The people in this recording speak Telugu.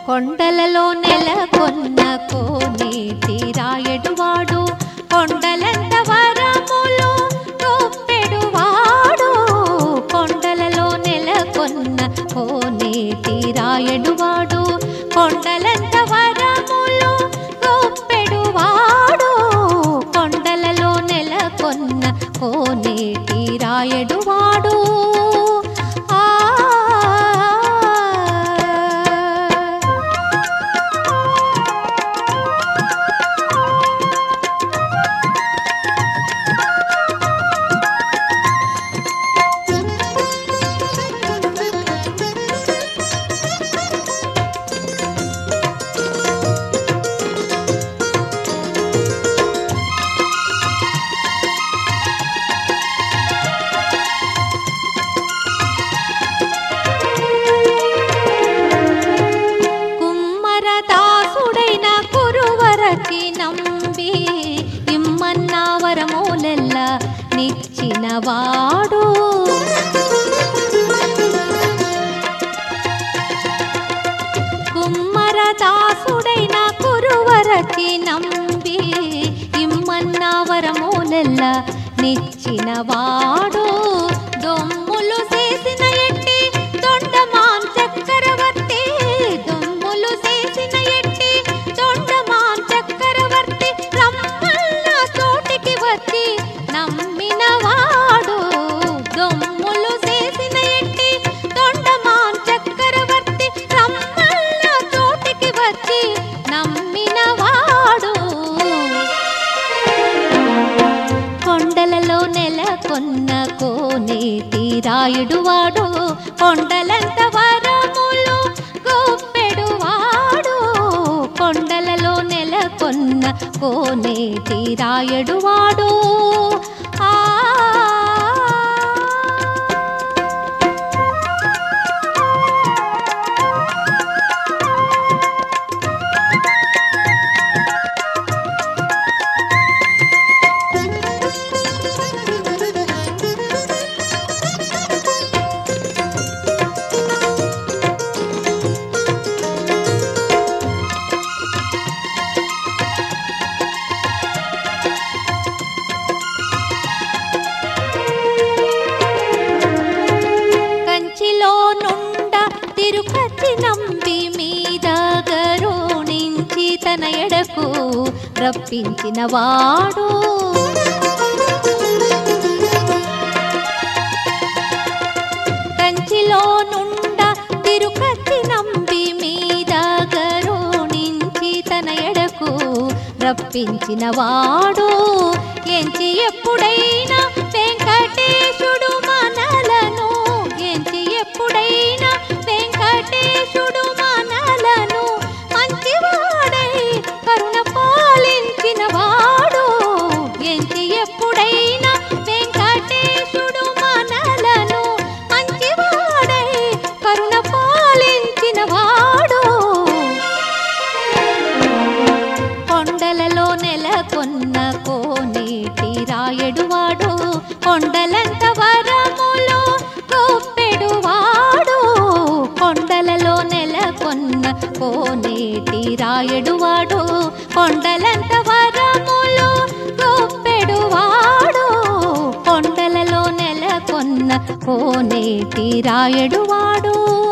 కొండలలో నెలకొన్న కోనేటి రాయడువాడు కొండలంత వరములు గొప్పెడువాడు కొండలలో నెలకొన్న కోనేటి రాయడువాడు కొండలంత వరములు గొప్పెడువాడు కొండలలో నెలకొన్న కోనేటి రాయడువాడు ఆ కుమ్మరదాసుడైన కురువరకి నంబి ఇమ్మన్న వరమూలెల్ల నిచ్చినవాడు కుమ్మరదాసుడైన కురువరకి నంబి ఇమ్మన్న వరమూలెల్ల నిచ్చినవాడు దొమ్ములు చేసిన ఎట్టి దొండమాన్ చక్రవర్తి దొమ్ములు చేసిన ఎట్టి దొండమాన్ చక్రవర్తి రమ్మన్న చోటికి వచ్చి నమ్మినవాడు దొమ్ములు చేసిన ఎట్టి దొండమాన్ చక్రవర్తి రమ్మన్న చోటికి వచ్చి నమ్మినవాడు కొండలలో నెలకొన్న కోనేటి రాయుడువాడు కొండలంత వరములు గొప్పెడువాడు కొండలలో నెలకొన్న కోనేటి రాయుడువాడు ఆ కంచిలో నుండ తిరుపతి నంబి మీద గరుణించి తన ఎడకు రప్పించిన వాడు కంచిలో నుండ తిరుపతి నంబి మీద గరుణించి తన ఎడకు రప్పించిన వాడు ఎంచి ఎప్పుడైనా వెంకటేశుడు మనలను ఎంచి ఎప్పుడైనా వెంకటేశుడు మనలను మంచివాడై కరుణ పాలించిన వాడు ఎంచి ఎప్పుడైనా వెంకటేశుడు మనలను మంచివాడై కరుణ పాలించిన వాడు కొండలలో నెలకొన్న కోనేటి రాయడువాడు కొండలంత వరములు గొప్పెడువాడు కొండలలో నెలకొన్న కోనేటి రాయడువాడు కొండలంత వరములు గొప్పెడువాడు కొండలలో నెలకొన్న కోనేటి రాయడువాడు